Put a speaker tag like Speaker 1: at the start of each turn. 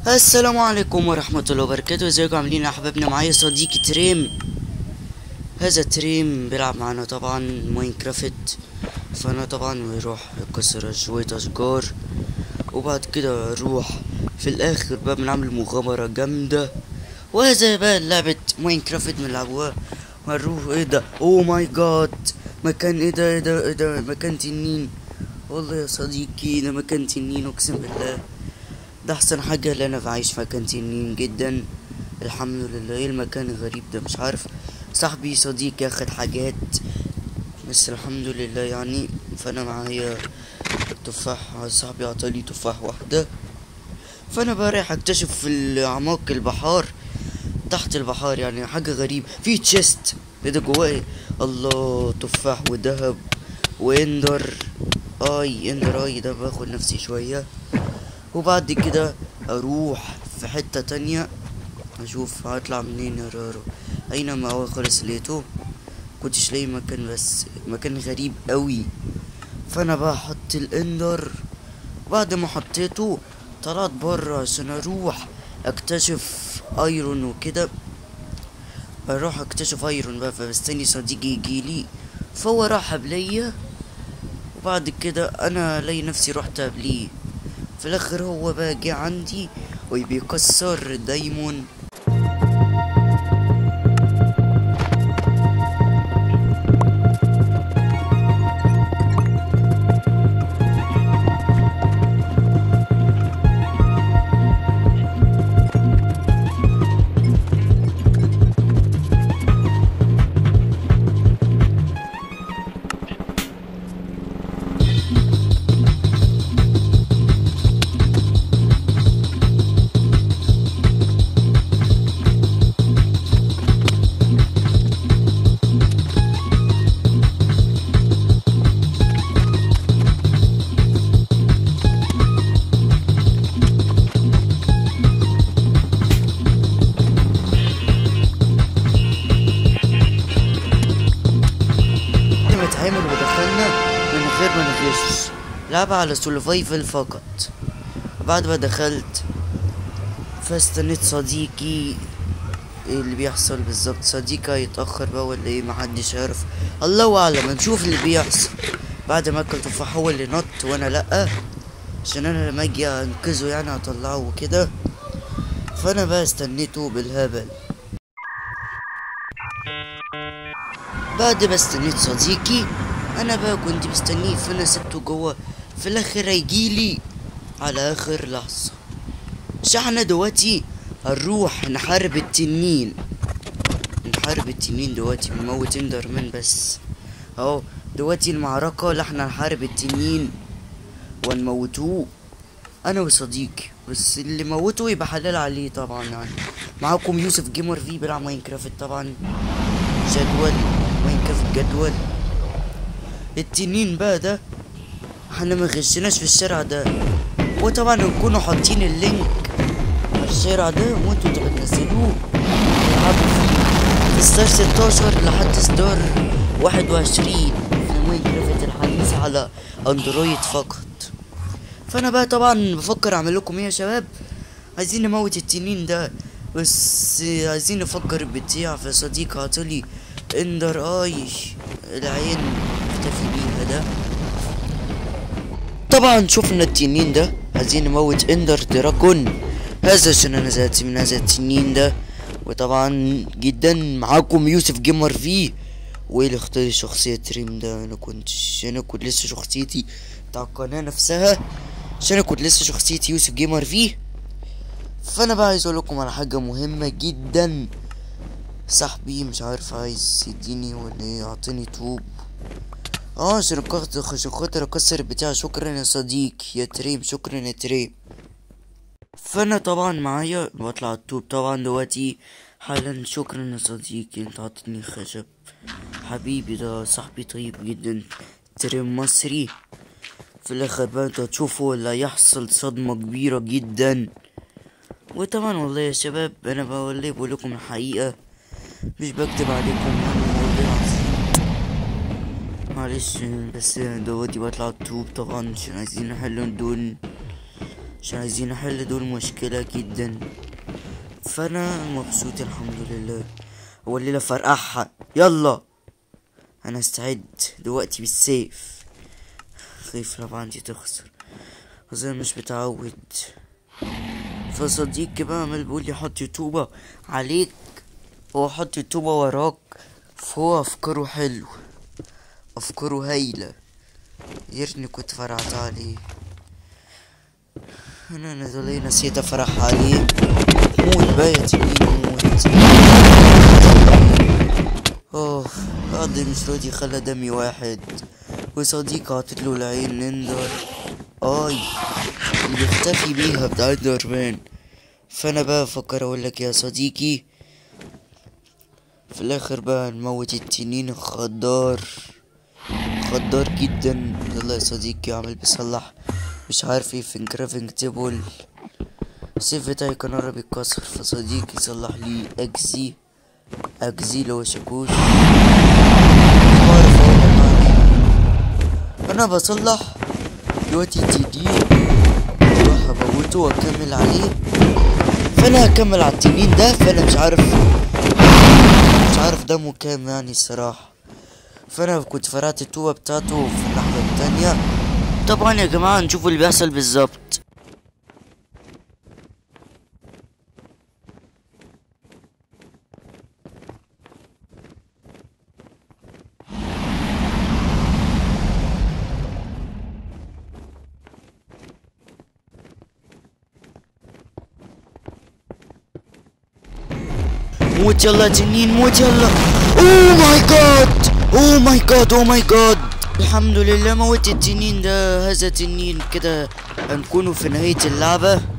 Speaker 1: السلام عليكم ورحمة الله وبركاته ازيكم عاملين يا احبابنا معايا صديقي تريم هذا تريم بيلعب معانا طبعا ماينكرافت فانا طبعا بيروح يكسر شوية اشجار وبعد كده اروح في الاخر بقى بنعمل مغامرة جامدة وهذا بقى لعبة ماينكرافت بنلعبوها هنروح ايه ده اوه ماي جاد مكان ايه ده ايه ده ايه ده مكان تنين والله يا صديقي ده مكان تنين اقسم بالله ده احسن حاجة اللي انا بعيش في مكان تنين جدا الحمد لله ايه المكان الغريب ده مش عارف صاحبي صديقي اخد حاجات بس الحمد لله يعني فانا معايا تفاح صاحبي عطالي تفاح واحدة فانا بقى رايح اكتشف في اعماق البحار تحت البحار يعني حاجة غريبة في تشيست ايه ده جواه ايه الله تفاح وذهب واندر اي اندر اي ده باخد نفسي شوية وبعد كده اروح في حتة تانية اشوف هطلع منين يا رارو اينما هو خالص لقيته كنتش لاقي مكان بس مكان غريب قوي فانا بقى احط الاندر بعد ما حطيته طلعت بره عشان اروح اكتشف ايرون وكده اروح اكتشف ايرون بقى فمستني صديقي يجيلي فهو راح قبليا وبعد كده انا الاقي نفسي رحت قبليه في الاخر هو بقى جه عندي وبيكسر دايمون ما اتعمل ودخلنا من غير ما نغش لعبة على سولفايفل فقط بعد ما دخلت فاستنيت صديقي ايه اللي بيحصل بالظبط صديقي هيتأخر بقى ولا ايه محدش عارف الله اعلم نشوف اللي بيحصل بعد ما اكل تفاح هو اللي نط وانا لأ عشان انا لما اجي انقذه يعني هطلعه وكده فانا بقى استنيته بالهبل بعد ما استنيت صديقي انا بقى كنت مستنيه فانا سبته جوه في الاخر هيجيلي على اخر لحظة مش احنا دلوقتي هنروح نحارب التنين نحارب التنين دلوقتي بنموت اندرمان بس اهو دلوقتي المعركة اللي احنا هنحارب التنين ونموتوه انا وصديقي بس اللي موته يبقى حلال عليه طبعا يعني معاكم يوسف جيمر في بيلعب ماينكرافت طبعا جدول ماينكرافت جدول التنين بقى ده احنا ما غشناش في الشارع ده وطبعا نكونوا حاطين اللينك في الشارع ده وانتوا تبقوا تنزلوه تلعبوا فيه في ستار 16 لحد ستار 21 في ماينكرافت الحديث على اندرويد فقط فانا بقى طبعا بفكر اعمل لكم ايه يا شباب عايزين نموت التنين ده بس عايزين نفكر بتاع في صديق عطلي اندر اي العين اختفي بيها ده طبعا شفنا التنين ده عايزين نموت اندر دراجون هذا عشان انا زهقت من هذا التنين ده وطبعا جدا معاكم يوسف جيمر في واللي اختار شخصية ريم ده انا كنت انا كنت لسه شخصيتي بتاع القناة نفسها عشان انا كنت لسه شخصيتي يوسف جيمر في فانا بقى عايز اقول لكم على حاجة مهمة جدا صاحبي مش عارف عايز يديني ولا ايه يعطيني طوب اه عشان خاطر عشان خاطر اكسر البتاع شكرا يا صديقي يا تريم شكرا يا تريم فانا طبعا معايا بطلع الطوب طبعا دلوقتي حالا شكرا يا صديقي انت عطيتني خشب حبيبي ده صاحبي طيب جدا تريم مصري في الاخر بقى انتوا هتشوفوا اللي هيحصل صدمة كبيرة جدا وطبعا والله يا شباب انا بقى والله بقول لكم الحقيقة مش بكتب عليكم يعني والله العظيم معلش بس دلوقتي بطلع الطوب طبعا عشان عايزين نحل دول عشان عايزين نحل دول مشكلة جدا فانا مبسوط الحمد لله هو الليلة فرقعها يلا انا استعد دلوقتي بالسيف خايف طبعا دي تخسر اصل مش متعود فصديقي بقى عمال بيقول لي حط يوتوبة عليك هو حط يوتوبة وراك فهو افكاره حلو افكاره هايلة يرني كنت فرحت عليه انا نزلي نسيت افرح عليه موت بقى يا تنين موت اوه قضي مش راضي خلى دمي واحد وصديقي عطت له العين نندر اي اللي بيختفي بيها بتاع دربان فانا بقى افكر اقول لك يا صديقي في الاخر بقى نموت التنين الخضار خضار جدا يلا يا صديقي عمال بيصلح مش عارف ايه في انكرافنج تيبل السيف بتاعي كان قرب يتكسر فصديقي صلح لي اجزي اجزي لو شاكوش مش بعرف اقول لك عليه. انا بصلح دلوقتي التنين اروح اموته واكمل عليه فانا هكمل على التنين ده فانا مش عارف مش عارف دمه كام يعني الصراحة فانا كنت فرقت التوبة بتاعته في الناحية التانية طبعا يا جماعة نشوفوا اللي بيحصل بالظبط موت يلا يا تنين موت يلا اوه ماي جاد اوه ماي جاد اوه ماي جاد الحمد لله موت التنين ده هذا تنين كده هنكونوا في نهاية اللعبة